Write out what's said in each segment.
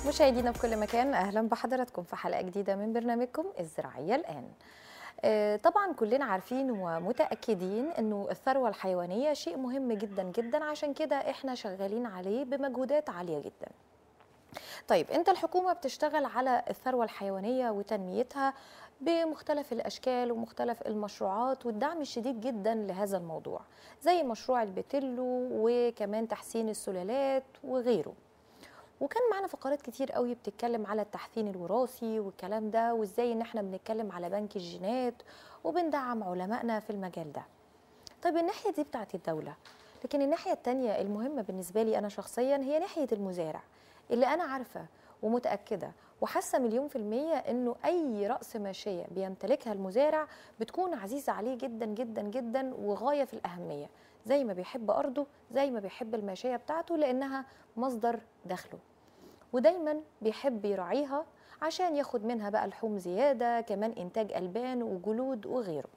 مشاهدينا في كل مكان اهلا بحضراتكم في حلقه جديده من برنامجكم الزراعيه الان آه، طبعا كلنا عارفين ومتاكدين انه الثروه الحيوانيه شيء مهم جدا جدا عشان كده احنا شغالين عليه بمجهودات عاليه جدا طيب انت الحكومه بتشتغل على الثروه الحيوانيه وتنميتها بمختلف الاشكال ومختلف المشروعات والدعم الشديد جدا لهذا الموضوع زي مشروع البتلو وكمان تحسين السلالات وغيره وكان معانا فقرات كتير قوي بتتكلم على التحسين الوراثي والكلام ده وازاي ان احنا بنتكلم على بنك الجينات وبندعم علمائنا في المجال ده طيب الناحيه دي بتاعت الدوله لكن الناحيه التانية المهمه بالنسبه لي انا شخصيا هي ناحيه المزارع اللي انا عارفه ومتاكده وحاسه مليون في الميه انه اي راس ماشيه بيمتلكها المزارع بتكون عزيزه عليه جدا جدا جدا وغايه في الاهميه زي ما بيحب ارضه زي ما بيحب الماشيه بتاعته لانها مصدر دخله ودايما بيحب يراعيها عشان ياخد منها بقى لحوم زياده كمان انتاج البان وجلود وغيره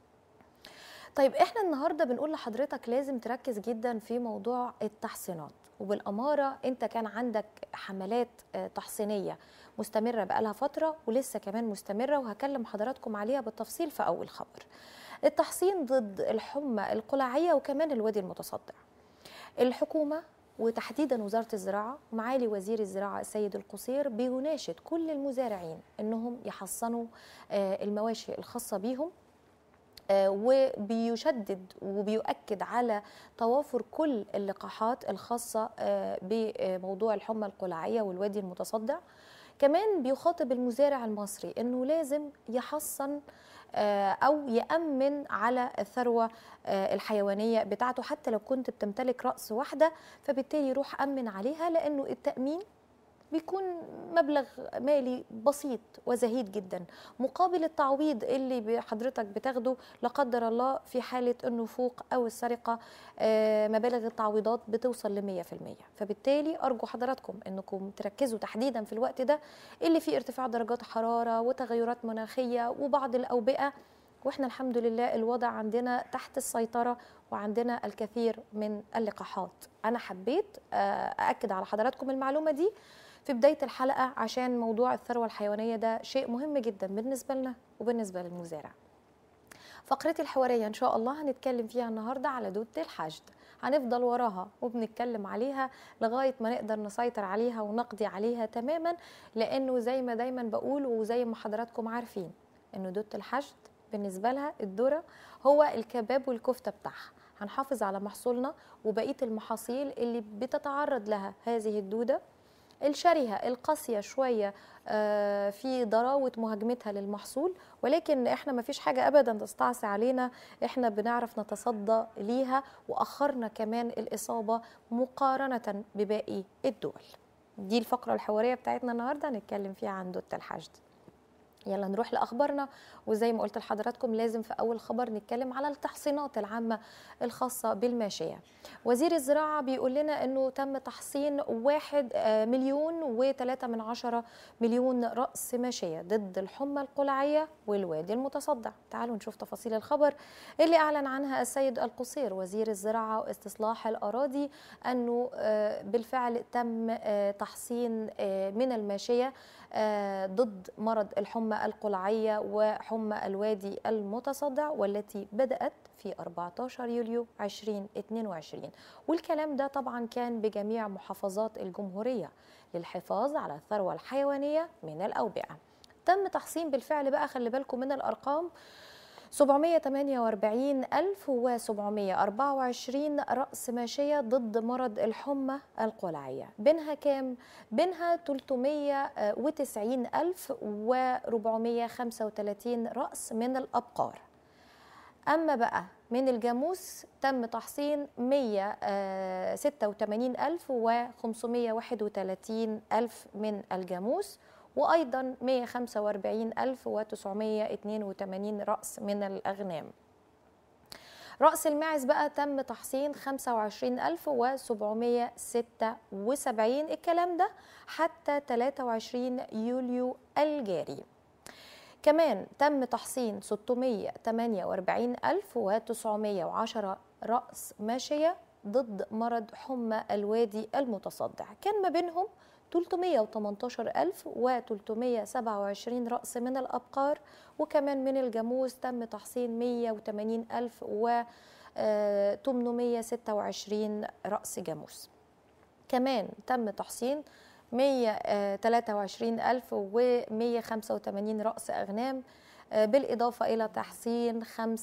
طيب احنا النهارده بنقول لحضرتك لازم تركز جدا في موضوع التحصينات وبالاماره انت كان عندك حملات آه، تحصينيه مستمره بقالها فتره ولسه كمان مستمره وهكلم حضراتكم عليها بالتفصيل في اول خبر التحصين ضد الحمى القلاعيه وكمان الوادي المتصدع الحكومه وتحديدا وزاره الزراعه ومعالي وزير الزراعه السيد القصير بيناشد كل المزارعين انهم يحصنوا آه، المواشي الخاصه بيهم آه، وبيشدد وبيؤكد على توافر كل اللقاحات الخاصة آه، بموضوع الحمى القلاعية والوادي المتصدع كمان بيخاطب المزارع المصري انه لازم يحصن آه، او يامن على الثروه آه، الحيوانيه بتاعته حتى لو كنت بتمتلك راس واحده فبالتالي روح امن عليها لانه التامين بيكون مبلغ مالي بسيط وزهيد جدا مقابل التعويض اللي حضرتك بتاخده لا قدر الله في حاله النفوق او السرقه آه، مبالغ التعويضات بتوصل ل 100% فبالتالي ارجو حضراتكم انكم تركزوا تحديدا في الوقت ده اللي فيه ارتفاع درجات حراره وتغيرات مناخيه وبعض الاوبئه واحنا الحمد لله الوضع عندنا تحت السيطره وعندنا الكثير من اللقاحات انا حبيت آه، ااكد على حضراتكم المعلومه دي في بدايه الحلقه عشان موضوع الثروه الحيوانيه ده شيء مهم جدا بالنسبه لنا وبالنسبه للمزارع فقرتي الحواريه ان شاء الله هنتكلم فيها النهارده على دوده الحشد هنفضل وراها وبنتكلم عليها لغايه ما نقدر نسيطر عليها ونقضي عليها تماما لانه زي ما دايما بقول وزي ما حضراتكم عارفين انه دوده الحشد بالنسبه لها الذره هو الكباب والكفته بتاعها هنحافظ على محصولنا وبقيه المحاصيل اللي بتتعرض لها هذه الدوده الشرهه القاسيه شويه آه، في ضراوه مهاجمتها للمحصول ولكن احنا ما فيش حاجه ابدا تستعصي علينا احنا بنعرف نتصدى ليها واخرنا كمان الاصابه مقارنه بباقي الدول دي الفقره الحواريه بتاعتنا النهارده هنتكلم فيها عن دوده الحشد يلا نروح لاخبارنا وزي ما قلت لحضراتكم لازم في اول خبر نتكلم على التحصينات العامه الخاصه بالماشيه وزير الزراعه بيقول لنا انه تم تحصين واحد آه، مليون وثلاثة من عشرة مليون راس ماشيه ضد الحمى القلعيه والوادي المتصدع تعالوا نشوف تفاصيل الخبر اللي اعلن عنها السيد القصير وزير الزراعه واستصلاح الاراضي انه آه، بالفعل تم آه، تحصين آه، من الماشيه آه، ضد مرض الحمى القلعية وحمى الوادي المتصدع والتي بدأت في 14 يوليو 2022 والكلام ده طبعا كان بجميع محافظات الجمهورية للحفاظ على الثروة الحيوانية من الأوبئة تم تحصين بالفعل بقى خلي بالكم من الأرقام 748724 رأس ماشية ضد مرض الحمى القلعية بينها كام؟ بينها 390435 رأس من الأبقار أما بقى من الجاموس تم تحصين 186531 ألف من الجاموس وأيضا 145982 رأس من الأغنام رأس الماعز بقى تم تحصين 25776 الكلام ده حتى 23 يوليو الجاري كمان تم تحصين 648910 رأس ماشية ضد مرض حمى الوادي المتصدع كان ما بينهم 318327 رأس من الأبقار وكمان من الجاموس تم تحصين 180000 و 826 رأس جاموس كمان تم تحصين 123185 رأس أغنام بالإضافة إلى تحصين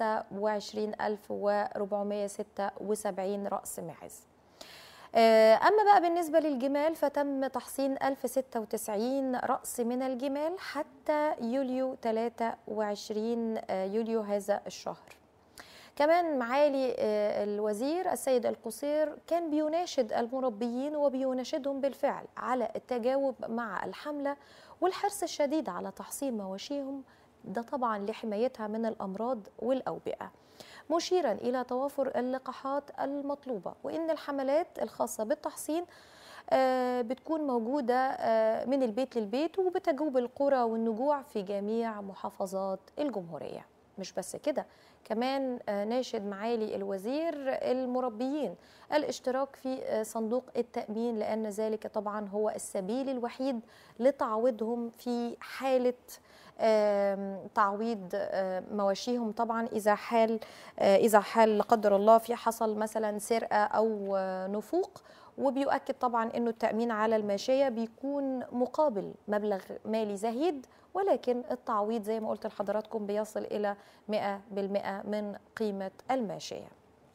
25476 رأس معز أما بقى بالنسبة للجمال فتم تحصين 1096 رأس من الجمال حتى يوليو 23 يوليو هذا الشهر كمان معالي الوزير السيد القصير كان بيناشد المربيين وبيناشدهم بالفعل على التجاوب مع الحملة والحرص الشديد على تحصين مواشيهم ده طبعا لحمايتها من الأمراض والأوبئة مشيرا إلى توافر اللقاحات المطلوبة وإن الحملات الخاصة بالتحصين بتكون موجودة من البيت للبيت وبتجوب القرى والنجوع في جميع محافظات الجمهورية مش بس كده كمان ناشد معالي الوزير المربيين الاشتراك في صندوق التأمين لأن ذلك طبعا هو السبيل الوحيد لتعويضهم في حالة تعويض مواشيهم طبعا اذا حال اذا حال لا قدر الله في حصل مثلا سرقه او نفوق وبيؤكد طبعا انه التامين على الماشيه بيكون مقابل مبلغ مالي زهيد ولكن التعويض زي ما قلت لحضراتكم بيصل الى 100% من قيمه الماشيه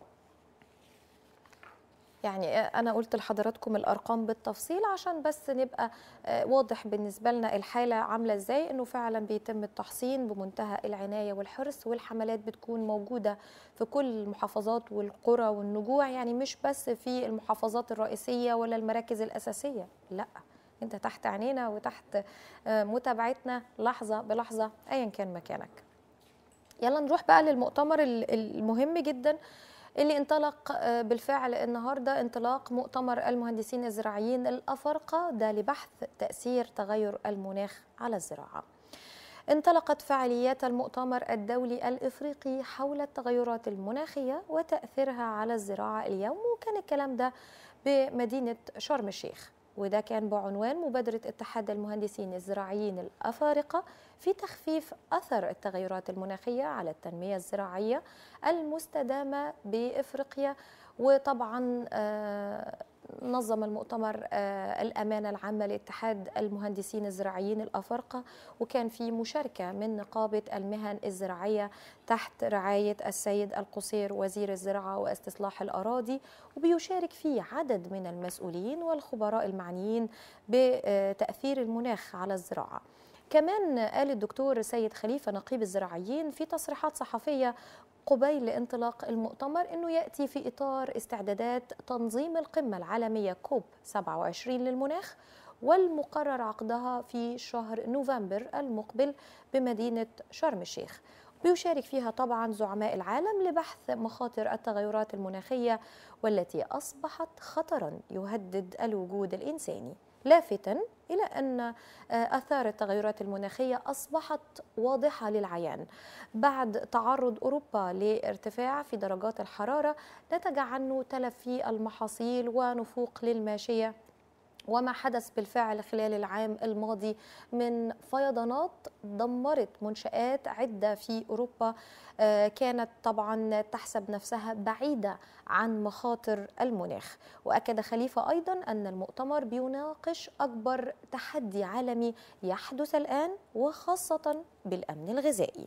يعني انا قلت لحضراتكم الارقام بالتفصيل عشان بس نبقى واضح بالنسبه لنا الحاله عامله ازاي انه فعلا بيتم التحصين بمنتهى العنايه والحرص والحملات بتكون موجوده في كل المحافظات والقرى والنجوع يعني مش بس في المحافظات الرئيسيه ولا المراكز الاساسيه لا انت تحت عينينا وتحت متابعتنا لحظه بلحظه ايا كان مكانك يلا نروح بقى للمؤتمر المهم جدا اللي انطلق بالفعل النهارده انطلاق مؤتمر المهندسين الزراعيين الافارقه ده لبحث تاثير تغير المناخ على الزراعه. انطلقت فعاليات المؤتمر الدولي الافريقي حول التغيرات المناخيه وتاثيرها على الزراعه اليوم وكان الكلام ده بمدينه شرم الشيخ. وده كان بعنوان مبادرة اتحاد المهندسين الزراعيين الأفارقة في تخفيف أثر التغيرات المناخية على التنمية الزراعية المستدامة بإفريقيا وطبعا نظم المؤتمر الأمانة العامة لاتحاد المهندسين الزراعيين الأفارقة وكان في مشاركة من نقابة المهن الزراعية تحت رعاية السيد القصير وزير الزراعة واستصلاح الأراضي وبيشارك فيه عدد من المسؤولين والخبراء المعنيين بتأثير المناخ على الزراعة كمان قال الدكتور سيد خليفة نقيب الزراعيين في تصريحات صحفية قبيل انطلاق المؤتمر انه ياتي في اطار استعدادات تنظيم القمه العالميه كوب 27 للمناخ والمقرر عقدها في شهر نوفمبر المقبل بمدينه شرم الشيخ. بيشارك فيها طبعا زعماء العالم لبحث مخاطر التغيرات المناخيه والتي اصبحت خطرا يهدد الوجود الانساني. لافتا الى ان اثار التغيرات المناخيه اصبحت واضحه للعيان بعد تعرض اوروبا لارتفاع في درجات الحراره نتج عنه تلف في المحاصيل ونفوق للماشيه وما حدث بالفعل خلال العام الماضي من فيضانات دمرت منشآت عدة في أوروبا كانت طبعا تحسب نفسها بعيدة عن مخاطر المناخ وأكد خليفة أيضا أن المؤتمر بيناقش أكبر تحدي عالمي يحدث الآن وخاصة بالأمن الغذائي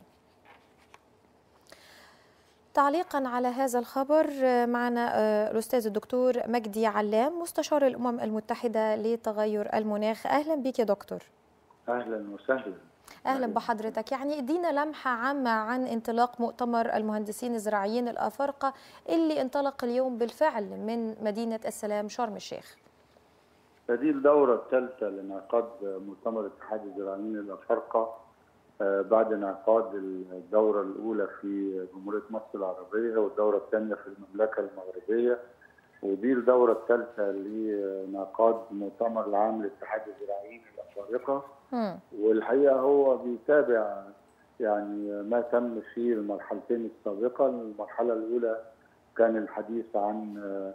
تعليقا على هذا الخبر معنا الاستاذ الدكتور مجدي علام مستشار الامم المتحده لتغير المناخ اهلا بك يا دكتور اهلا وسهلا اهلا بحضرتك يعني ادينا لمحه عامه عن انطلاق مؤتمر المهندسين الزراعيين الافارقه اللي انطلق اليوم بالفعل من مدينه السلام شرم الشيخ هذه الدوره الثالثه لانعقاد مؤتمر اتحاد الزراعيين الافارقه بعد انعقاد الدورة الأولى في جمهورية مصر العربية والدورة الثانية في المملكة المغربية ودي الدورة الثالثة لانعقاد المؤتمر العام لاتحاد الزراعيين الأفارقة والحقيقة هو بيتابع يعني ما تم في المرحلتين السابقة المرحلة الأولى كان الحديث عن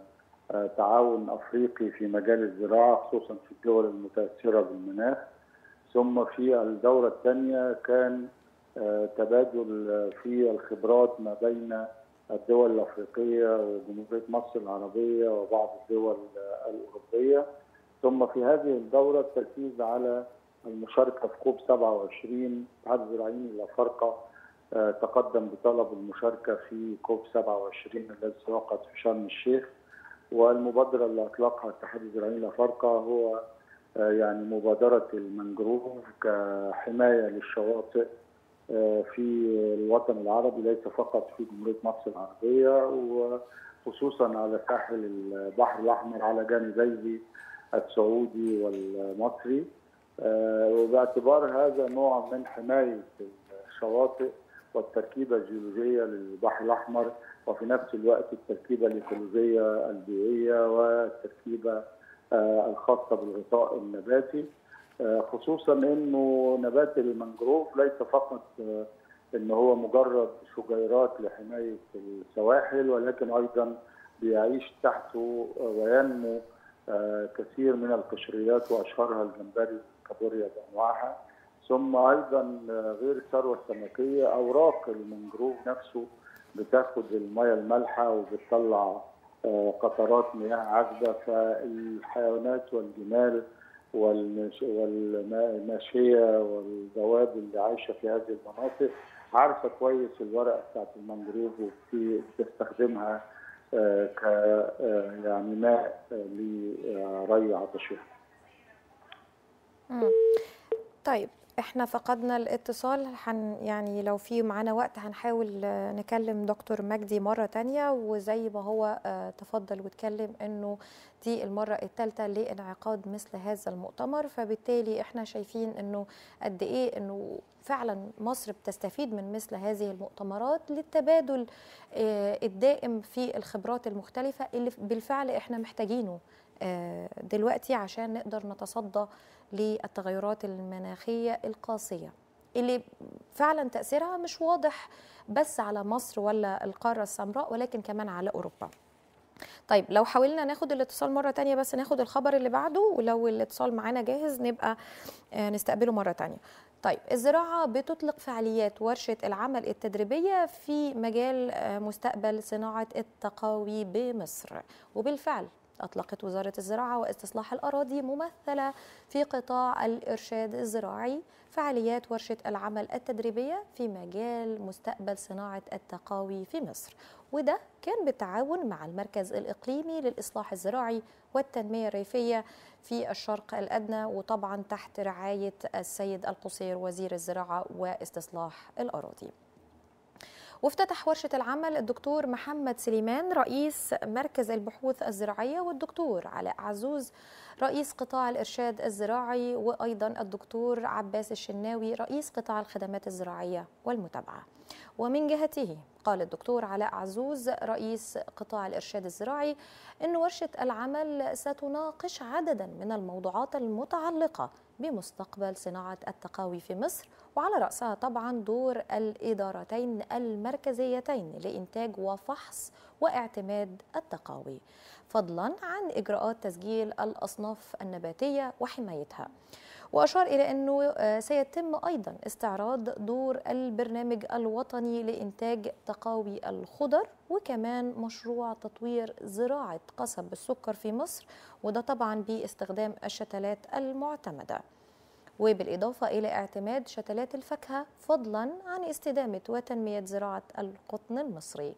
تعاون افريقي في مجال الزراعه خصوصا في الدول المتاثره بالمناخ ثم في الدوره الثانيه كان تبادل في الخبرات ما بين الدول الافريقيه وجمهوريه مصر العربيه وبعض الدول الاوروبيه ثم في هذه الدوره التركيز على المشاركه في كوب 27 اتحاد الزراعيين الافارقه تقدم بطلب المشاركه في كوب 27 الذي سيعقد في شرم الشيخ والمبادره اللي اطلقها اتحاد الزراعيين الافارقه هو يعني مبادره المنجروف كحمايه للشواطئ في الوطن العربي ليس فقط في جمهوريه مصر العربيه وخصوصا على ساحل البحر الاحمر على جانبيه السعودي والمصري وباعتبار هذا نوع من حمايه الشواطئ والتركيبه الجيولوجيه للبحر الاحمر وفي نفس الوقت التركيبه الايكولوجيه البيئيه والتركيبه الخاصه بالغطاء النباتي خصوصا انه نبات المنجروف ليس فقط ان هو مجرد شجيرات لحمايه السواحل ولكن ايضا بيعيش تحته وينمو كثير من القشريات واشهرها الجمبري كابوريا بانواعها ثم ايضا غير الثروه السمكيه اوراق المنجروف نفسه بتاخد المياه المالحه وبتطلع قطرات مياه عذبه فالحيوانات والجمال والماشيه والدواب اللي عايشه في هذه المناطق عارفه كويس الورقه بتاعت المنجروف وبتستخدمها ك يعني ماء لري عطشها. طيب احنا فقدنا الاتصال حن يعني لو في معانا وقت هنحاول نكلم دكتور مجدي مرة تانية وزي ما هو تفضل واتكلم انه دي المرة الثالثة لانعقاد مثل هذا المؤتمر فبالتالي احنا شايفين انه قد ايه انه فعلا مصر بتستفيد من مثل هذه المؤتمرات للتبادل الدائم في الخبرات المختلفة اللي بالفعل احنا محتاجينه دلوقتي عشان نقدر نتصدى للتغيرات المناخية القاسية اللي فعلا تأثيرها مش واضح بس على مصر ولا القارة السمراء ولكن كمان على أوروبا طيب لو حاولنا ناخد الاتصال مرة تانية بس ناخد الخبر اللي بعده ولو الاتصال معانا جاهز نبقى نستقبله مرة تانية طيب الزراعة بتطلق فعاليات ورشة العمل التدريبية في مجال مستقبل صناعة التقاوي بمصر وبالفعل أطلقت وزارة الزراعة واستصلاح الأراضي ممثلة في قطاع الإرشاد الزراعي فعاليات ورشة العمل التدريبية في مجال مستقبل صناعة التقاوي في مصر وده كان بالتعاون مع المركز الإقليمي للإصلاح الزراعي والتنمية الريفية في الشرق الأدنى وطبعا تحت رعاية السيد القصير وزير الزراعة واستصلاح الأراضي وافتتح ورشة العمل الدكتور محمد سليمان رئيس مركز البحوث الزراعية والدكتور علاء عزوز رئيس قطاع الإرشاد الزراعي وأيضا الدكتور عباس الشناوي رئيس قطاع الخدمات الزراعية والمتابعة ومن جهته قال الدكتور علاء عزوز رئيس قطاع الإرشاد الزراعي أن ورشة العمل ستناقش عددا من الموضوعات المتعلقة بمستقبل صناعة التقاوي في مصر وعلى رأسها طبعا دور الإدارتين المركزيتين لإنتاج وفحص واعتماد التقاوي فضلا عن إجراءات تسجيل الأصناف النباتية وحمايتها وأشار إلى أنه سيتم أيضا استعراض دور البرنامج الوطني لإنتاج تقاوي الخضر وكمان مشروع تطوير زراعة قصب السكر في مصر وده طبعا باستخدام الشتلات المعتمدة وبالإضافة إلى اعتماد شتلات الفاكهة فضلا عن استدامة وتنمية زراعة القطن المصري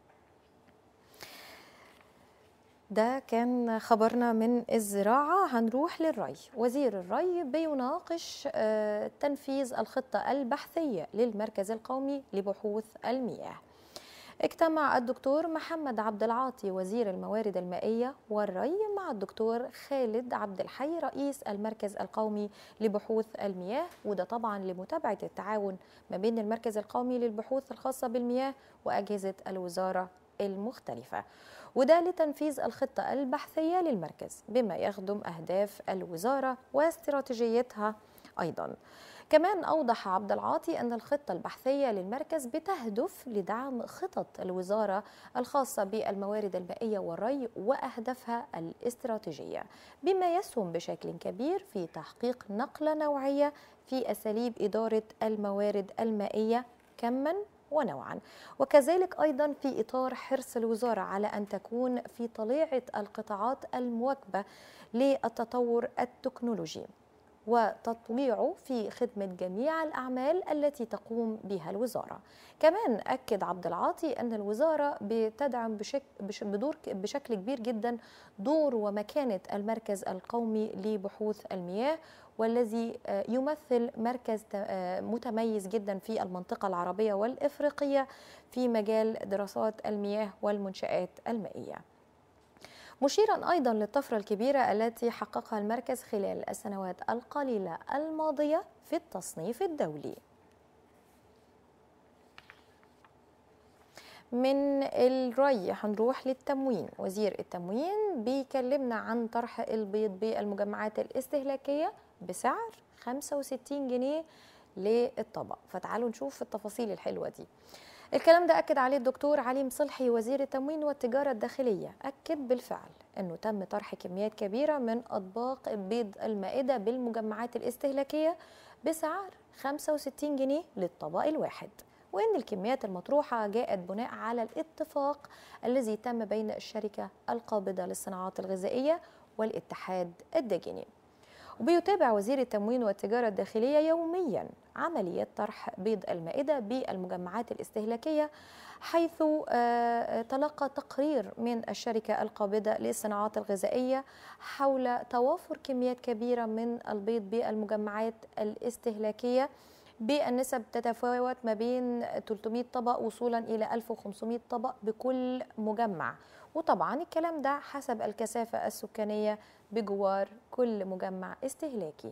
ده كان خبرنا من الزراعة هنروح للري وزير الري بيناقش تنفيذ الخطة البحثية للمركز القومي لبحوث المياه اجتمع الدكتور محمد عبد العاطي وزير الموارد المائية والري مع الدكتور خالد عبد الحي رئيس المركز القومي لبحوث المياه وده طبعا لمتابعة التعاون ما بين المركز القومي للبحوث الخاصة بالمياه وأجهزة الوزارة المختلفة وده لتنفيذ الخطة البحثية للمركز بما يخدم أهداف الوزارة واستراتيجيتها أيضا كمان أوضح عبد العاطي أن الخطة البحثية للمركز بتهدف لدعم خطط الوزارة الخاصة بالموارد المائية والري وأهدافها الاستراتيجية بما يسهم بشكل كبير في تحقيق نقلة نوعية في أساليب إدارة الموارد المائية كما ونوعا وكذلك أيضا في إطار حرص الوزارة على أن تكون في طليعة القطاعات المواكبة للتطور التكنولوجي وتطويعه في خدمة جميع الأعمال التي تقوم بها الوزارة كمان أكد عبد العاطي أن الوزارة بتدعم بشك بدور بشكل كبير جدا دور ومكانة المركز القومي لبحوث المياه والذي يمثل مركز متميز جدا في المنطقة العربية والإفريقية في مجال دراسات المياه والمنشآت المائية مشيرا ايضا للطفره الكبيره التي حققها المركز خلال السنوات القليله الماضيه في التصنيف الدولي من الري هنروح للتموين وزير التموين بيكلمنا عن طرح البيض بالمجمعات الاستهلاكيه بسعر 65 جنيه للطبق فتعالوا نشوف التفاصيل الحلوه دي الكلام ده أكد عليه الدكتور علي صلحي وزير التموين والتجارة الداخلية أكد بالفعل أنه تم طرح كميات كبيرة من أطباق بيض المائدة بالمجمعات الاستهلاكية بسعر 65 جنيه للطبق الواحد وإن الكميات المطروحة جاءت بناء على الاتفاق الذي تم بين الشركة القابضة للصناعات الغذائية والاتحاد الداجني وبيتابع وزير التموين والتجارة الداخلية يوميا عملية طرح بيض المائدة بالمجمعات الاستهلاكية حيث تلقى تقرير من الشركة القابضة للصناعات الغذائية حول توافر كميات كبيرة من البيض بالمجمعات الاستهلاكية بالنسب تتفاوت ما بين 300 طبق وصولا إلى 1500 طبق بكل مجمع وطبعا الكلام ده حسب الكثافة السكانية بجوار كل مجمع استهلاكي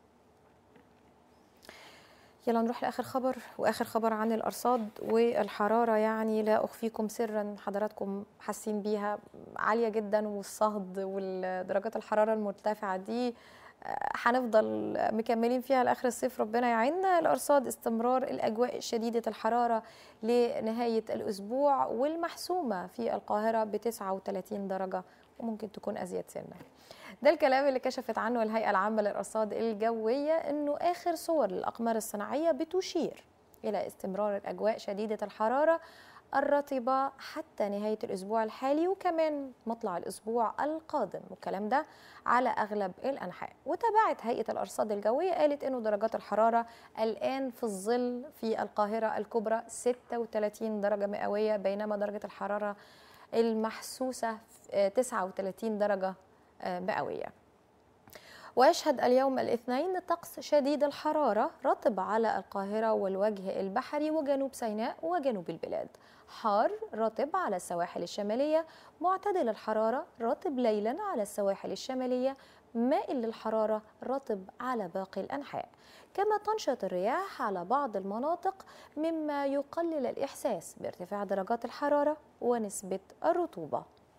يلا نروح لاخر خبر واخر خبر عن الارصاد والحراره يعني لا اخفيكم سرا حضراتكم حاسين بيها عاليه جدا والصهد والدرجات الحراره المرتفعه دي هنفضل مكملين فيها لاخر الصيف ربنا يعيننا الارصاد استمرار الاجواء شديده الحراره لنهايه الاسبوع والمحسومه في القاهره ب 39 درجه وممكن تكون ازيد سنه ده الكلام اللي كشفت عنه الهيئه العامه للارصاد الجويه انه اخر صور للاقمار الصناعيه بتشير الى استمرار الاجواء شديده الحراره الرطبة حتى نهاية الأسبوع الحالي وكمان مطلع الأسبوع القادم والكلام ده على أغلب الأنحاء وتابعت هيئة الأرصاد الجوية قالت أنه درجات الحرارة الآن في الظل في القاهرة الكبرى 36 درجة مئوية بينما درجة الحرارة المحسوسة 39 درجة مئوية ويشهد اليوم الاثنين طقس شديد الحرارة رطب على القاهرة والوجه البحري وجنوب سيناء وجنوب البلاد حار رطب على السواحل الشمالية معتدل الحرارة رطب ليلا على السواحل الشمالية مائل للحرارة رطب على باقي الأنحاء كما تنشط الرياح على بعض المناطق مما يقلل الإحساس بارتفاع درجات الحرارة ونسبة الرطوبة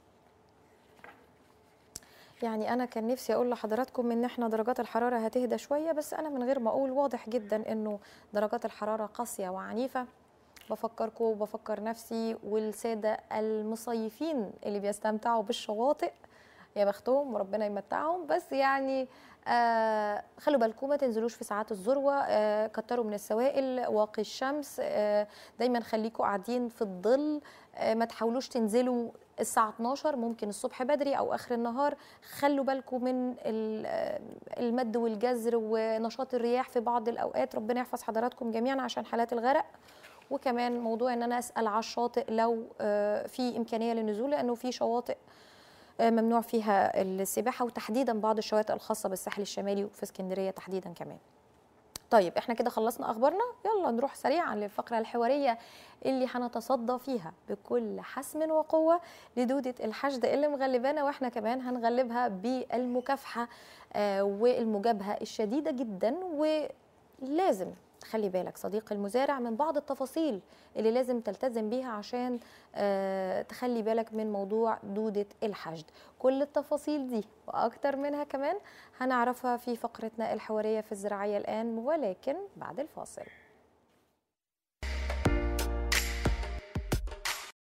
يعني انا كان نفسي اقول لحضراتكم ان احنا درجات الحراره هتهدى شويه بس انا من غير ما اقول واضح جدا انه درجات الحراره قاسيه وعنيفه بفكركم وبفكر نفسي والساده المصيفين اللي بيستمتعوا بالشواطئ يا بختهم وربنا يمتعهم بس يعني آه خلوا بالكم ما تنزلوش في ساعات الذروه آه كتروا من السوائل واقي الشمس آه دايما خليكم قاعدين في الظل آه ما تحاولوش تنزلوا الساعة 12 ممكن الصبح بدري أو آخر النهار خلوا بالكم من المد والجزر ونشاط الرياح في بعض الأوقات ربنا يحفظ حضراتكم جميعا عشان حالات الغرق وكمان موضوع ان انا اسال على الشاطئ لو في امكانيه للنزول لانه في شواطئ ممنوع فيها السباحه وتحديدا بعض الشواطئ الخاصه بالساحل الشمالي وفي اسكندريه تحديدا كمان طيب احنا كده خلصنا اخبارنا يلا نروح سريعا للفقره الحواريه اللي هنتصدى فيها بكل حسم وقوه لدوده الحشد اللي مغلبانا واحنا كمان هنغلبها بالمكافحه آه والمجابهه الشديده جدا ولازم خلي بالك صديق المزارع من بعض التفاصيل اللي لازم تلتزم بيها عشان آه تخلي بالك من موضوع دودة الحشد كل التفاصيل دي وأكتر منها كمان هنعرفها في فقرتنا الحوارية في الزراعية الآن ولكن بعد الفاصل